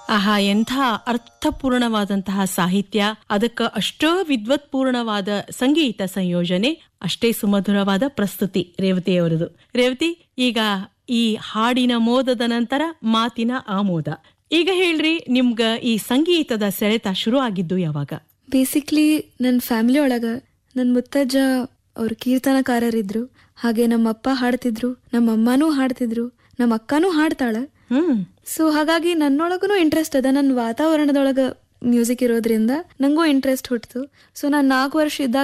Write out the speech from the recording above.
ಆಹಾ ಎಂಥ ಅರ್ಥಪೂರ್ಣವಾದಂತಹ ಸಾಹಿತ್ಯ ಅದಕ್ಕ ಅಷ್ಟೋ ವಿದ್ವತ್ಪೂರ್ಣವಾದ ಸಂಗೀತ ಸಂಯೋಜನೆ ಅಷ್ಟೇ ಸುಮಧುರವಾದ ಪ್ರಸ್ತುತಿ ರೇವತಿಯವರದು ರೇವತಿ ಈಗ ಈ ಹಾಡಿನ ಮೋದದ ನಂತರ ಮಾತಿನ ಆಮೋದ ಈಗ ಹೇಳ್ರಿ ನಿಮ್ಗ ಈ ಸಂಗೀತದ ಸೆಳೆತ ಶುರು ಆಗಿದ್ದು ಯಾವಾಗ ಬೇಸಿಕ್ಲಿ ನನ್ನ ಫ್ಯಾಮಿಲಿ ಒಳಗ ನನ್ನ ಮುತ್ತಜ್ಜ ಅವ್ರು ಕೀರ್ತನಕಾರರಿದ್ರು ಹಾಗೆ ನಮ್ಮ ಅಪ್ಪ ಹಾಡ್ತಿದ್ರು ನಮ್ಮ ಅಮ್ಮನೂ ಹಾಡ್ತಿದ್ರು ನಮ್ಮ ಅಕ್ಕನೂ ಹಾಡ್ತಾಳ ಹ್ಮ್ ಸೊ ಹಾಗಾಗಿ ನನ್ನೊಳಗೂ ಇಂಟ್ರೆಸ್ಟ್ ಅದ ನನ್ನ ವಾತಾವರಣದೊಳಗ ಮ್ಯೂಸಿಕ್ ಇರೋದ್ರಿಂದ ನಂಗೂ ಇಂಟ್ರೆಸ್ಟ್ ಹುಟ್ಟಿತು ಸೊ ನಾನು ನಾಲ್ಕು ವರ್ಷ ಇದ್ದಾಗ